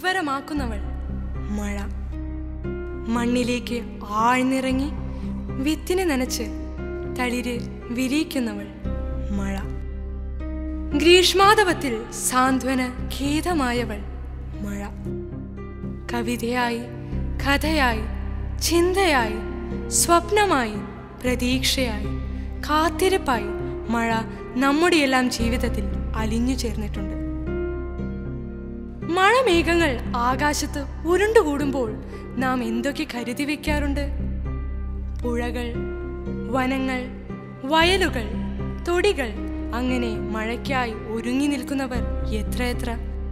നിർവരമാക്കുന്നവൾ മഴ മണ്ണിലേക്ക് ആഴ്ന്നിറങ്ങി വിത്തിനെ നനച്ച് തളിര് വിരിയിക്കുന്നവൾ മഴ ഗ്രീഷ്മാതപത്തിൽ സാന്ത്വന ഖേദമായവൾ മഴ കവിതയായി കഥയായി ചിന്തയായി സ്വപ്നമായി പ്രതീക്ഷയായി കാത്തിരിപ്പായി മഴ നമ്മുടെയെല്ലാം ജീവിതത്തിൽ അലിഞ്ഞു ചേർന്നിട്ടുണ്ട് മഴമേഘങ്ങൾ ആകാശത്ത് ഉരുണ്ടുകൂടുമ്പോൾ നാം എന്തൊക്കെ കരുതി വെക്കാറുണ്ട് പുഴകൾ വനങ്ങൾ വയലുകൾ തൊടികൾ അങ്ങനെ മഴയ്ക്കായി ഒരുങ്ങി നിൽക്കുന്നവർ എത്രയെത്ര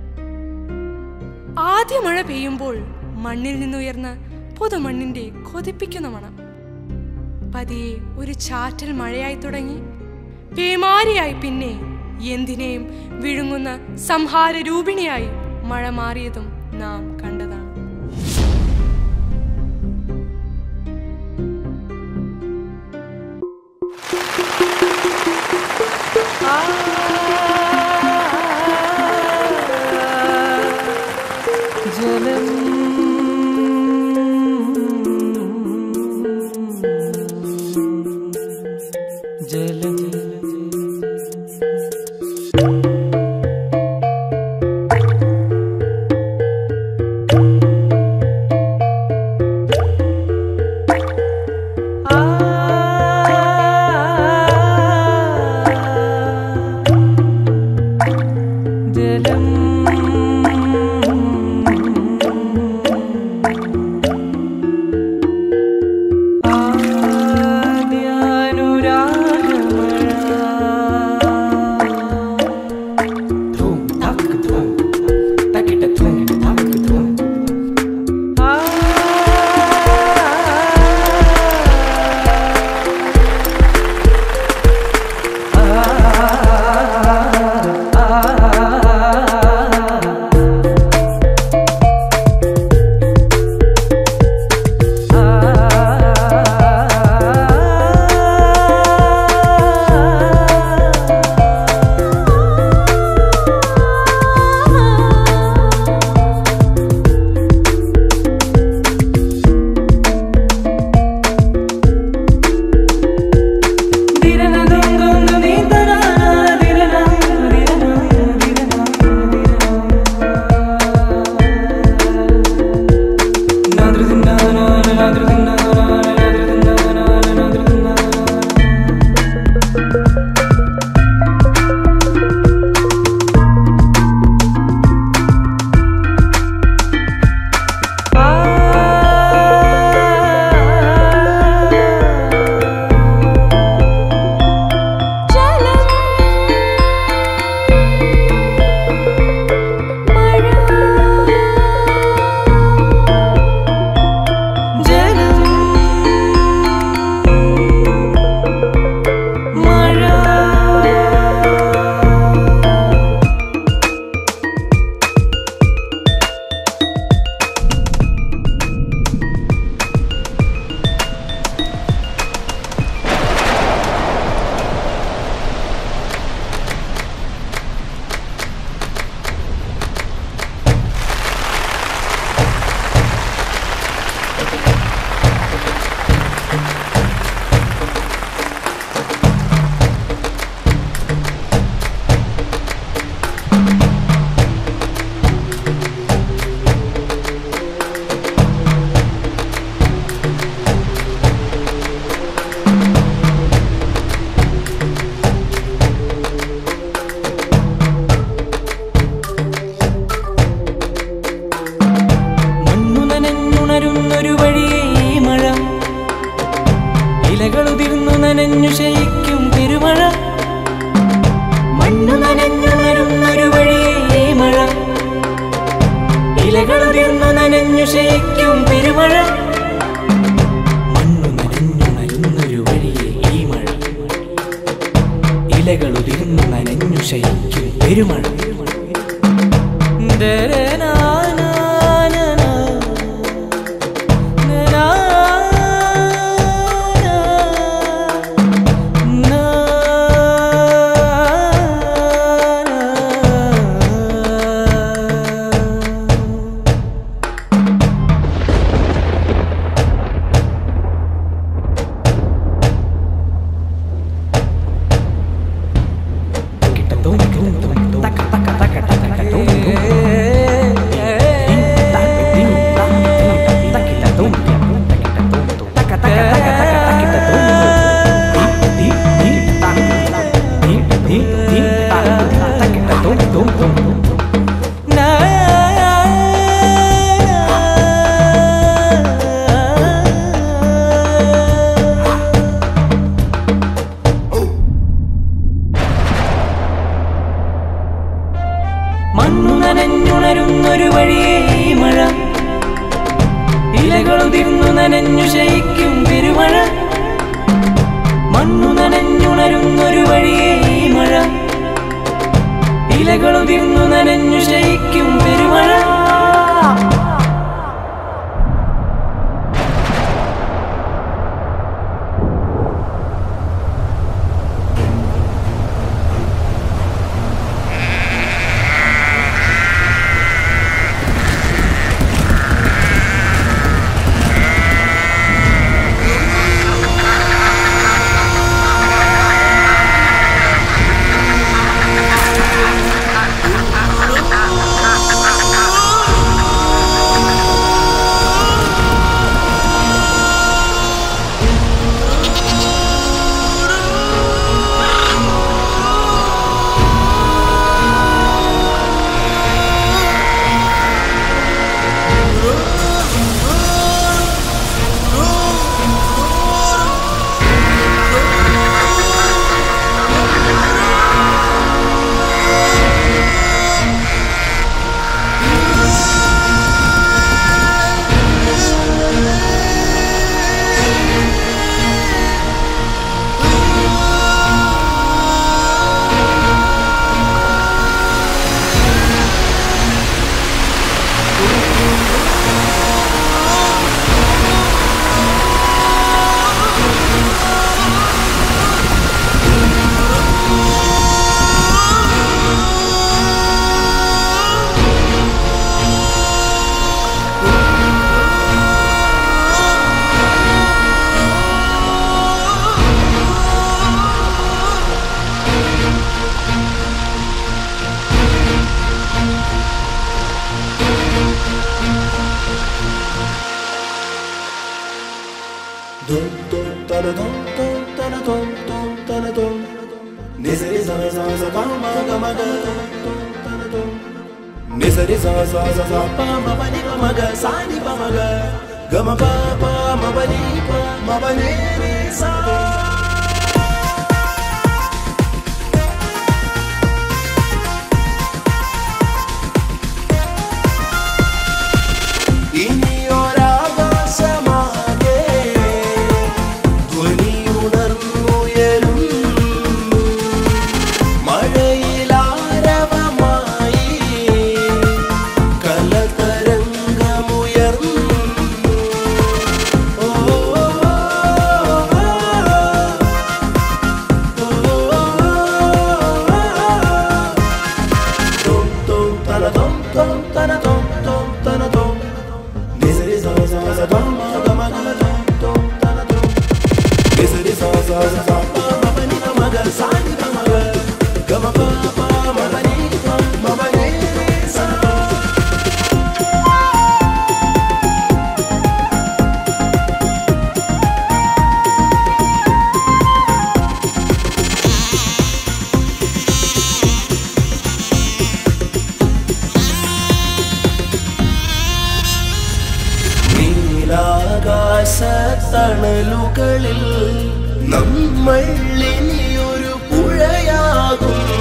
ആദ്യ മഴ പെയ്യുമ്പോൾ മണ്ണിൽ നിന്നുയർന്ന പുതുമണ്ണിന്റെ കൊതിപ്പിക്കുന്ന മണം പതിയെ ഒരു ചാറ്റൽ മഴയായി തുടങ്ങി പേമാരിയായി പിന്നെ എന്തിനേയും വിഴുങ്ങുന്ന സംഹാര രൂപിണിയായി മഴ മാറിയതും നാം കണ്ടതാണ് ജലം ജലം ജലം ധൂം ധക് ധൂം തകിട ധൂം ധക് ധൂം ആ മണ്ണു നനഞ്ഞുണരുന്നൊരു വഴിയേ ഈ മഴ ഇലകളുതിർന്നു നനഞ്ഞു ശയിക്കും പെരുമഴ മണ്ണു നനഞ്ഞുണരുന്നൊരു വഴിയേ ഈ മഴ ഇലകളുതിർന്നു നനഞ്ഞു ശയിക്കും പെരുമഴ മണ്ണു നനഞ്ഞുണരുന്നൊരു വഴിയേ ഈ മഴ ഇലകളുതിർന്നു നനഞ്ഞു ശയിക്കും പെരുമഴ ദരനാനാനന. നനാന. ഉതിർന്നു നനഞ്ഞു ശയിക്കും പെരുമഴ Dum dum da da dum dum da da dum dum da da dum. Nisari sa sa sa pa ma ga ma ga dum dum da da dum. Nisari sa sa sa sa pa ma ba ni ga ma ga sa ni pa ma ga. Ga ma pa pa ma ba ni pa ma ba ni ni sa. ഇനിയൊരാകാശമാകെ ധ്വനിയുണർന്നുയരും മഴയിലാരവമായി കലതരംഗമുയർന്നു ഓ Tom tom tana tom tom tana tom tom tana tom. Nisari sa sa sa pa ma ga ma ga tom tom tana tom. Nisari sa sa sa sa pa ma ba ni ga ma ga sa ni ga ma ga. Ga ma pa pa ma ba ni pa ma ba ni ni sa. നീലാകാശത്തണലുകളിൽ നമ്മൾ ഇനിയൊരു പുഴയാകും